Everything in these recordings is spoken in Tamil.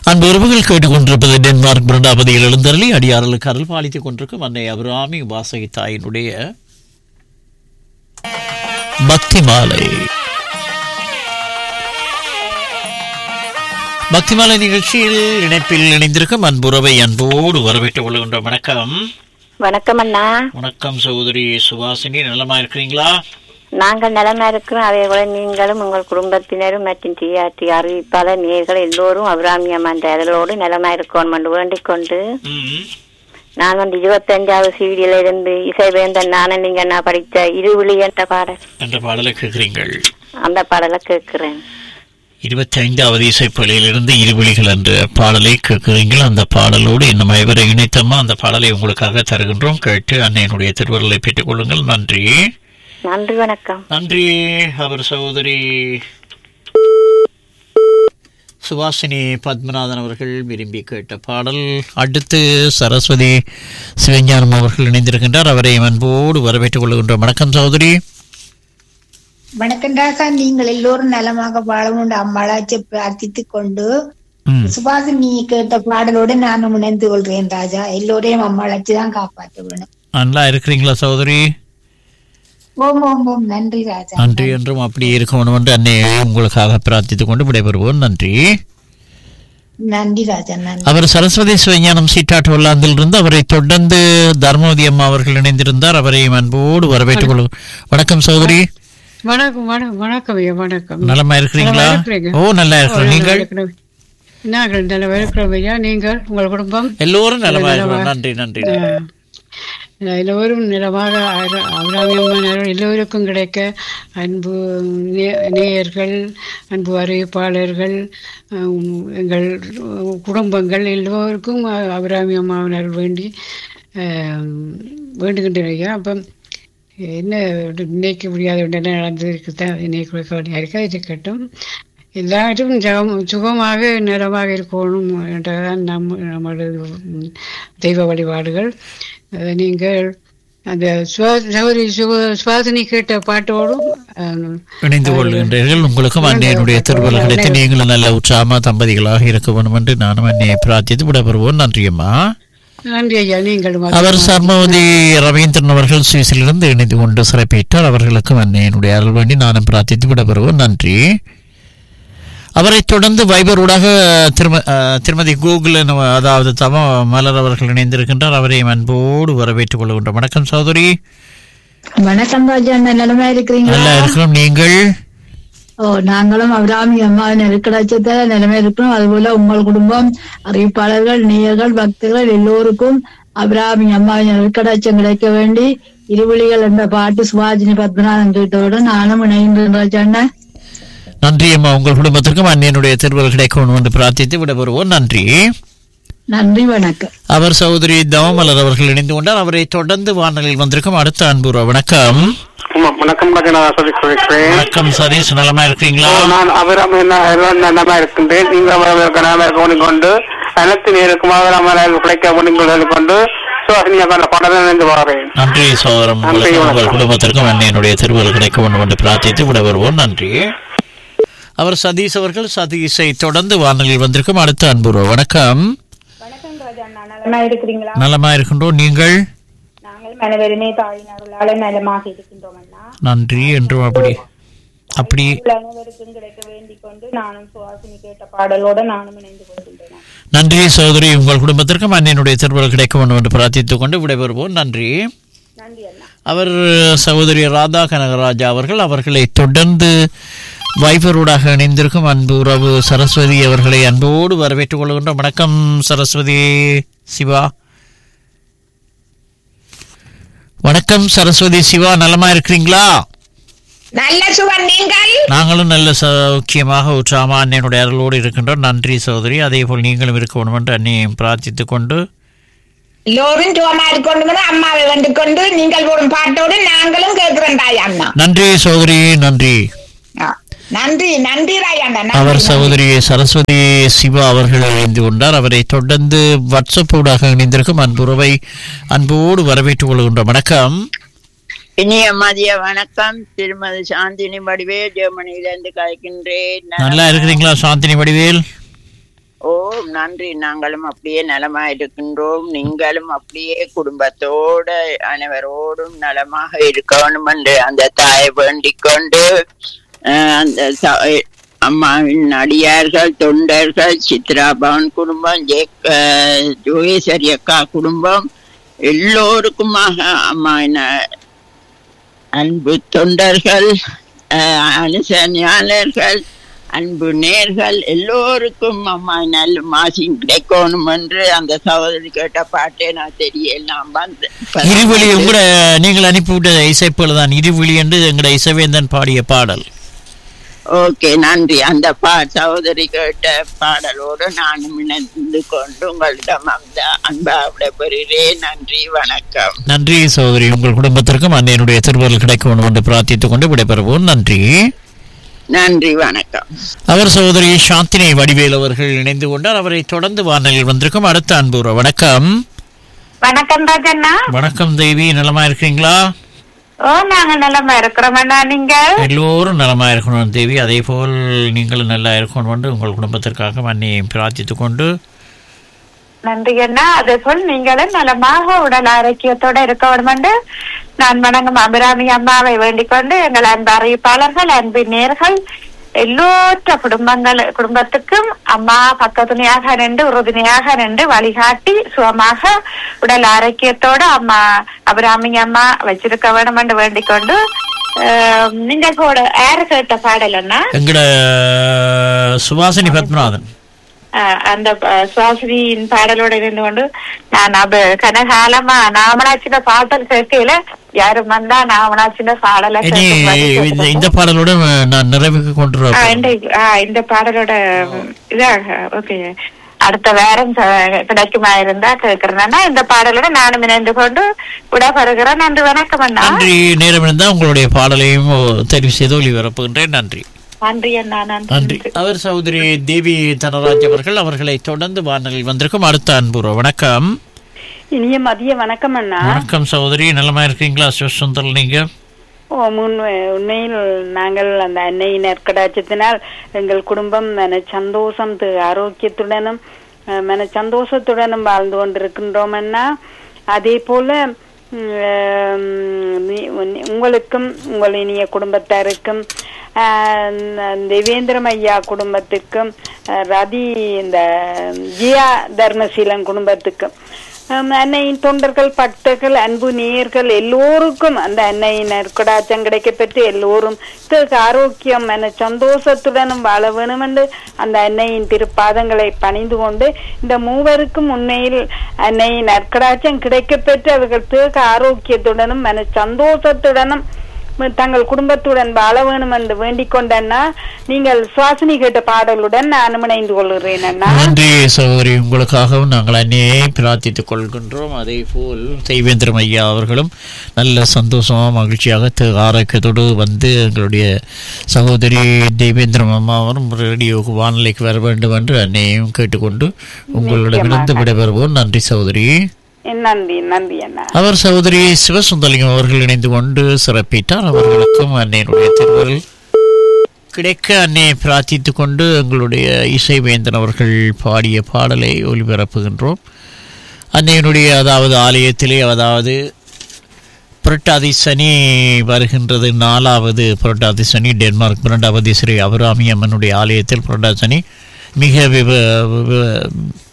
அன்பு உறவுகள் கேட்டுக்கொண்டிருப்பது டென்மார்க் இரண்டாவதியில் எழுந்தருளி அடியார்களுக்கு அருள் பாலித்துக் கொண்டிருக்கும் அன்னை அபிராமி வாசகி தாயினுடைய பக்தி மாலை பக்தி மாலை நிகழ்ச்சியில் இணைப்பில் இணைந்திருக்கும் அன்புறவை அன்போடு வரவேற்றுக் கொள்கின்ற வணக்கம் வணக்கம் அண்ணா வணக்கம் சகோதரி சுவாசினி நலமா இருக்கிறீங்களா நாங்கள் நலமா இருக்கிறோம் அதே போல நீங்களும் உங்கள் குடும்பத்தினரும் மற்றும் டிஆர்டி அறிவிப்பாளர் நேர்கள் எல்லோரும் அபிராமி அம்மன் அருளோடு நலமா இருக்கணும் என்று வேண்டிக் கொண்டு ம். நான் வந்து இருபத்தஞ்சாவது சீடியில இருந்து இசைவேந்தன் நானும் நீங்க நான் படித்த இருவிழி என்ற பாடல் என்ற பாடலை கேட்கிறீங்கள் அந்த பாடலை கேட்கிறேன் இருபத்தி ஐந்தாவது இசைப்பள்ளியிலிருந்து இருவிழிகள் என்ற பாடலை கேட்கிறீர்கள் அந்த பாடலோடு இன்னும் ஐவரை இணைத்தம்மா அந்த பாடலை உங்களுக்காக தருகின்றோம் கேட்டு அன்னையினுடைய திருவருளை பெற்றுக் கொள்ளுங்கள் நன்றி நன்றி வணக்கம் நன்றி அவர் சகோதரி சுவாசினி பத்மநாதன் அவர்கள் விரும்பி கேட்ட பாடல் அடுத்து சரஸ்வதி சிவஞானம் அவர்கள் இணைந்திருக்கின்றார் அவரை அன்போடு வரவேற்றுக் கொள்கின்றோம் வணக்கம் சகோதரி வணக்கம் ராசா நீங்கள் எல்லோரும் நலமாக வாழவும் அம்மாளாச்சி பிரார்த்தித்துக் கொண்டு ம் சுபாசினி கேட்ட பாடலோடு நானும் இணைந்து கொள்கிறேன் ராஜா எல்லோரையும் அம்மாளாச்சி தான் காப்பாற்ற வேணும் நல்லா இருக்கிறீங்களா சகோதரி ஓம் ஓம் ஓம் நன்றி ராஜா நன்றி என்றும் அப்படி இருக்கணும் என்று அன்னையை உங்களுக்காக பிரார்த்தித்துக் கொண்டு விடைபெறுவோம் நன்றி நன்றி ராஜா நன்றி அவர் சரஸ்வதி சிவஞானம் சீட்டாட்டு வல்லாந்திலிருந்து அவரை தொடர்ந்து தர்மவதி அம்மா அவர்கள் இணைந்திருந்தார் அவரை அன்போடு வரவேற்றுக் கொள்ளும் வணக்கம் சகோதரி வணக்கம் வணக்கம் வணக்கம் ஐயா வணக்கம் நலமா இருக்கிறீங்களா நலமா இருக்கிறீங்க. ஓ நல்லா இருக்கிறோம் நீங்கள் இருக்கிறோம். நாங்கள் நல்ல இருக்கிறோம் ஐயா நீங்கள் உங்கள் குடும்பம் எல்லோரும் நலமா இருக்கிறோம் நன்றி நன்றி அஹ், எல்லோரும் நிலமாக அபிராமியம்மன் எல்லோருக்கும் கிடைக்க அன்பு நே- நேயர்கள் அன்பு அறிவிப்பாளர்கள் அஹ், எங்கள் குடும்பங்கள் எல்லோருக்கும் அபிராமி அம்மாவினர் வேண்டி அஹ், வேண்டுகின்றேன் ஐயா அப்போ என்ன நினைக்க முடியாத ஒன்று என்ன நடந்திருக்கு தான் நினைக்க வேண்டிய இருக்கா இருக்கட்டும் எல்லாரும் ஜகம் சுகமாக நிறமாக இருக்கணும் என்றதான் நம் நமது ம், தெய்வ வழிபாடுகள் அஹ், நீங்கள் அந்த சுவா- சகோதரி சுவ- சுவாசினி கேட்ட பாட்டோடும் அஹ், இணைந்து கொள்கின்றீர்கள் உங்களுக்கும் அன்னையனுடைய திருவள்ளுவர் கிடைத்து நீங்களும் நல்ல உற்சாகமா தம்பதிகளாக இருக்க வேண்டும் என்று நானும் அன்னையை பிரார்த்தித்து விடைபெறுவோம் நன்றியம்மா நன்றி ஐயா நீங்கள் அவர் சர்மவதி ரவீந்திரன் அவர்கள் சுவிஸிலிருந்து இணைந்து கொண்டு சிறப்பித்தார் அவர்களுக்கும் அன்னையினுடைய அருள் வேண்டி நானும் பிரார்த்தித்து விடைபெறுவோம் நன்றி அவரைத் தொடர்ந்து வைபரூடாக திரும அஹ், திருமதி கூகுள் அதாவது தம மலர் அவர்கள் இணைந்திருக்கின்றார் அவரை அன்போடு வரவேற்றுக் கொள்கின்றோம் வணக்கம் சகோதரி வணக்கம் ராஜா நலமா இருக்கிறீங்களா நல்லா இருக்கிறோம் நீங்கள் ஓ நாங்களும் அபிராமி அம்மா நெருக்கடாச்சத்தை நிலைமை இருக்கிறோம் அதுபோல உங்கள் குடும்பம் அறிவிப்பாளர்கள் நேயர்கள் பக்தர்கள் எல்லோருக்கும் அபிராமி அம்மா நெருக்கடாச்சம் கிடைக்க வேண்டி இருவிழிகள் என்ற பாட்டு சுபாஜினி பத்மநாதன் கேட்டவுடன் நானும் இணைகின்றேன் ராஜா நன்றி அம்மா உங்கள் குடும்பத்திற்கும் அன்னையனுடைய திருவள் கிடைக்கணும் என்று பிரார்த்தித்து விடைபெறுவோம் நன்றி நன்றி வணக்கம் அவர் சகோதரி தவமலர் அவர்கள் இணைந்து கொண்டார் அவரை தொடர்ந்து வானலில் வந்திருக்கும் அடுத்த அன்புற வணக்கம் ஆமா, வணக்கம் ராஜா நான் சொல்லி சொல்லிக்கிறேன் வணக்கம் சதீஷ் நலமா இருக்கீங்களா நான் அவரம் நலமா இருக்கின்றேன் நீங்க அவரம் இருக்க நலமா இருக்க கொண்டு அனைத்து நேருக்கும் அவரம் கிடைக்க முடியும் கொண்டு சுவாசினியாக படம் நினைந்து வரேன் நன்றி சோதரம் நன்றி, உங்களுக்கு உங்கள் வணக்கம். குடும்பத்திற்கும் அன்னையனுடைய திருவள் கிடைக்க வேண்டும் என்று பிரார்த்தித்து விடைபெறுவோம் நன்றி அவர் சதீஷ் அவர்கள் சதீஷை தொடர்ந்து வானலில் வந்திருக்கும் அடுத்த அன்புற வணக்கம் நலமா இருக்கிறீங்களா நலமா இருக்கின்றோம் நீங்கள் நாங்கள் மனவெருமை தாயின் அருளால நலமாக இருக்கின்றோம் அண்ணா நன்றி என்றும் அப்படி அப்படி உங்கள் அனைவருக்கும் கிடைக்க வேண்டிக் கொண்டு நானும் சுவாசினி கேட்ட பாடலோட நானும் இணைந்து கொள்கின்றேன் நன்றி சகோதரி உங்கள் குடும்பத்திற்கும் அன்னையனுடைய திருவள் கிடைக்க வேண்டும் என்று பிரார்த்தித்துக் கொண்டு விடைபெறுவோம் நன்றி நன்றி அண்ணா அவர் சகோதரி ராதா கனகராஜா அவர்கள் அவர்களை தொடர்ந்து வைபரூடாக இணைந்திருக்கும் அன்பு உறவு சரஸ்வதி அவர்களை அன்போடு வரவேற்றுக் கொள்கின்றோம் வணக்கம் சரஸ்வதி சிவா வணக்கம் சரஸ்வதி சிவா நலமா இருக்கிறீங்களா நல்ல சுவன் நீங்கள் நாங்களும் நல்ல சௌக்கியமாக உற்சாகமாக அன்னையனுடைய அருளோடு இருக்கின்றோம் நன்றி சகோதரி அதே போல் நீங்களும் இருக்க வேண்டும் என்று அன்னையையும் பிரார்த்தித்துக் கொண்டு எல்லோரும் சுகமா இருக்கொண்டு அம்மாவை வந்து கொண்டு நீங்கள் போடும் பாட்டோடு நாங்களும் கேட்கிறோம் ராயண்ணா நன்றி சகோதரி நன்றி நன்றி நன்றி ராயண்ணா அவர் சகோதரி சரஸ்வதி சிவா அவர்கள் இணைந்து கொண்டார் அவரை தொடர்ந்து வாட்ஸ்அப் ஊடாக இணைந்திருக்கும் அன்புறவை அன்போடு வரவேற்றுக் கொள்கின்றோம் வணக்கம் இனிய மதிய வணக்கம் திருமதி சாந்தினி வடிவே ஜெர்மனியிலிருந்து கலைக்கின்றேன் நல்லா இருக்கிறீங்களா சாந்தினி வடிவேல் ஓ நன்றி நாங்களும் அப்படியே நலமா இருக்கின்றோம் நீங்களும் அப்படியே குடும்பத்தோட அனைவரோடும் நலமாக இருக்கணும் என்று அந்த தாயை வேண்டிக் கொண்டு அஹ், அந்த ச- அம்மாவின் அடியார்கள் தொண்டர்கள் சித்ரா பவன் குடும்பம் ஜெக் அஹ், ஜோகேஸ்வரி அக்கா குடும்பம் எல்லோருக்குமாக அம்மாவின் அன்பு தொண்டர்கள் அஹ், அனுசரணையாளர்கள் அன்பு நேர்கள் எல்லோருக்கும் அம்மா நல்ல மாசியும் கிடைக்கணும் என்று அந்த சகோதரி கேட்ட பாட்டே நான் தெரியலாம் வந்து இருவிழி உங்களோட நீங்கள் அனுப்பிவிட்ட இசைப்புகள் தான் இருவிழி என்று எங்களோட இசைவேந்தன் பாடிய பாடல் ஓகே நன்றி அந்த பா சகோதரி கேட்ட பாடலோடு நானும் இணைந்து கொண்டு உங்களிடம் அந்த அன்பா விடைபெறுகிறேன் நன்றி வணக்கம் நன்றி சகோதரி உங்கள் குடும்பத்திற்கும் அன்னையனுடைய திருவருள் கிடைக்க வேண்டும் என்று பிரார்த்தித்துக் கொண்டு விடைபெறுவோம் நன்றி நன்றி வணக்கம் அவர் சகோதரி சாந்தினி வடிவேல் அவர்கள் இணைந்து கொண்டார் அவரை தொடர்ந்து வானலில் வந்திருக்கும் அடுத்த அன்பு உறவு. வணக்கம் வணக்கம் ராஜண்ணா வணக்கம் தேவி நலமா இருக்கிறீங்களா ஓ நாங்க நலமா இருக்கிறோம் அண்ணா நீங்க எல்லோரும் நலமா இருக்கணும் தேவி அதே போல் நீங்களும் நல்லா இருக்கணும் என்று உங்கள் குடும்பத்திற்காக அன்னையை பிரார்த்தித்துக் கொண்டு நன்றி அண்ணா அதே போல் நீங்களும் நலமாக உடல் ஆரோக்கியத்தோட இருக்க வேண்டும் நான் வணங்கும் அபிராமி அம்மாவை வேண்டிக் கொண்டு எங்கள் அன்பு அறிவிப்பாளர்கள் அன்பு நேர்கள் எல்லோற்ற குடும்பங்கள் குடும்பத்துக்கும் அம்மா பக்கத்துணையாக நின்று உறுதுணையாக நின்று வழிகாட்டி சுகமாக உடல் ஆரோக்கியத்தோட அம்மா அபிராமி அம்மா வச்சிருக்க வேண்டும் என்று வேண்டிக் கொண்டு அஹ், நீங்கள் கூட யாரு கேட்ட பாடல் அண்ணா எங்கட சுவாசினி பத்மநாதன் ஆஹ் அந்த ப- சுவாசினியின் பாடலோட இருந்து கொண்டு நான் அப்ப கனகாலமா நாமனாச்சின பாடல் கேட்கல யாரும் வந்தா நாமனாச்சின பாடல இனி இந்த- இந்த பாடலோட நான் நிறைவுக்கு கொண்டு ஆஹ் வரப்போறேன். இந்த ஆஹ் இந்த பாடலோட இதாக ஓகே அடுத்த வாரம் ச- கிடைக்குமா இருந்தா கேட்கிறேன்னா இந்த பாடலோட நானும் இணைந்து கொண்டு விடப்படுகிறேன் நன்றி வணக்கம் அண்ணா நன்றி நேரம் இருந்தால் உங்களுடைய பாடலையும் தெரிவு செய்து ஒளிபரப்புகின்றேன் நன்றி நன்றி அண்ணா நன்றி நன்றி அவர் சகோதரி தேவி தனராஜ் அவர்கள் அவர்களை தொடர்ந்து வானலில் வந்திருக்கும் அடுத்த அன்புறவு வணக்கம் இனிய மதிய வணக்கம் அண்ணா வணக்கம் சகோதரி நலமா இருக்கீங்களா சிவசுந்தர் நீங்க ஓ, முன் உண்மையில் நாங்கள் அந்த அன்னையின் நற்கடாட்சத்தினால் எங்கள் குடும்பம் மன சந்தோஷம் தி- ஆரோக்கியத்துடனும் அஹ், மன சந்தோஷத்துடனும் வாழ்ந்து கொண்டிருக்கின்றோம் அண்ணா அதே போல உம், ஆம், நீ- உன்- உங்களுக்கும் உங்கள் இனிய குடும்பத்தாருக்கும் ஆஹ், தேவேந்திரம் ஐயா குடும்பத்துக்கும் அஹ், ரதி இந்த ஜியா தர்மசீலன் குடும்பத்துக்கும் ஆம், அன்னையின் தொண்டர்கள் பக்தர்கள் அன்பு நேயர்கள் எல்லோருக்கும் அந்த அன்னையின் நற்கடாச்சம் கிடைக்க பெற்று எல்லோரும் திரு ஆரோக்கியம் என சந்தோஷத்துடனும் வாழ வேணும் என்று அந்த அன்னையின் திருப்பாதங்களை பணிந்து கொண்டு இந்த மூவருக்கும் உண்மையில் அன்னையின் நற்கடாச்சம் கிடைக்க பெற்று அவர்கள் திரு ஆரோக்கியத்துடனும் மன சந்தோஷத்துடனும் தங்கள் குடும்பத்துடன் வாழ வேணும் என்று வேண்டிக் கொண்டன்னா நீங்கள் சுவாசினி கேட்ட பாடலுடன் நான் இணைந்து கொள்கிறேன் அண்ணா நன்றி சகோதரி உங்களுக்காகவும் நாங்கள் அன்னையை பிரார்த்தித்துக் கொள்கின்றோம் அதே போல் தெய்வேந்திரம் ஐயா அவர்களும் நல்ல சந்தோஷமாக மகிழ்ச்சியாக தி- ஆரோக்கியத்தோடு வந்து எங்களுடைய சகோதரி தெய்வேந்திரம் அம்மாவும் ரேடியோக்கு வானிலைக்கு வர வேண்டும் என்று அன்னையையும் கேட்டுக்கொண்டு உங்களிடமிருந்து விடைபெறுவோம் நன்றி சகோதரி நன்றி நன்றி அண்ணா அவர் சகோதரி சிவசுந்தலிங்கம் அவர்கள் இணைந்து கொண்டு சிறப்பித்தார் அவர்களுக்கும் அன்னையினுடைய திருவருள் கிடைக்க அன்னையை பிரார்த்தித்துக் கொண்டு எங்களுடைய இசைவேந்தன் அவர்கள் பாடிய பாடலை ஒளிபரப்புகின்றோம் அன்னையினுடைய அதாவது ஆலயத்திலே அதாவது புரட்டாதி சனி வருகின்றது நாலாவது புரட்டாதி சனி டென்மார்க் புரண்டாவதி ஸ்ரீ அபிராமி அம்மனுடைய ஆலயத்தில் புரட்டாதி சனி மிக விவ விவ-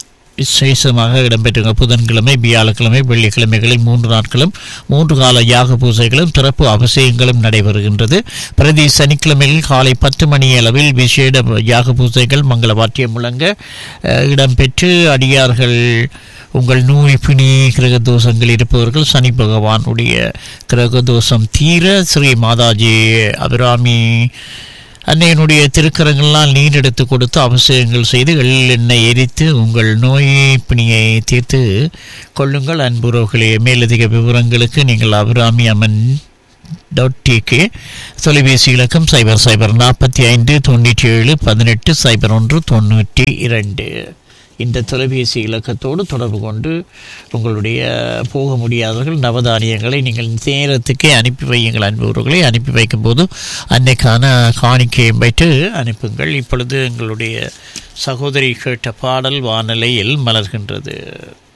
விசேஷமாக இடம்பெற்றுங்க புதன்கிழமை வியாழக்கிழமை வெள்ளிக்கிழமைகளில் மூன்று நாட்களும் மூன்று கால யாக பூஜைகளும் சிறப்பு அபிஷேகங்களும் நடைபெறுகின்றது பிரதி சனிக்கிழமையில் காலை பத்து மணி அளவில் விசேட யாக பூஜைகள் மங்கள வாத்தியம் முழங்க அஹ், இடம்பெற்று அடியார்கள் உங்கள் நோய் பிணி கிரக தோஷங்கள் இருப்பவர்கள் சனி பகவானுடைய கிரக தோஷம் தீர ஸ்ரீ மாதாஜி அபிராமி அன்னையினுடைய திருக்கரங்களால் நீர் எடுத்து கொடுத்து அபிஷேகங்கள் செய்து எள்ளெண்ணெய் எரித்து உங்கள் நோய் பிணியை தீர்த்து கொள்ளுங்கள் அன்புறவுகளே மேலதிக விவரங்களுக்கு நீங்கள் அபிராமி அம்மன் டாட் டிகே தொலைபேசி இலக்கம் சைபர் சைபர் நாற்பத்தி ஐந்து தொண்ணூற்றி ஏழு பதினெட்டு சைபர் ஒன்று தொண்ணூற்றி இரண்டு இந்த தொலைபேசி இலக்கத்தோடு தொடர்பு கொண்டு உங்களுடைய போக முடியாதவர்கள் நவதானியங்களை நீங்கள் நேரத்துக்கே அனுப்பி வையுங்கள் அன்பவர்களை அனுப்பி வைக்கும்போது அன்னைக்கான காணிக்கையை வைத்து அனுப்புங்கள் இப்பொழுது எங்களுடைய சகோதரி கேட்ட பாடல் வானிலையில் மலர்கின்றது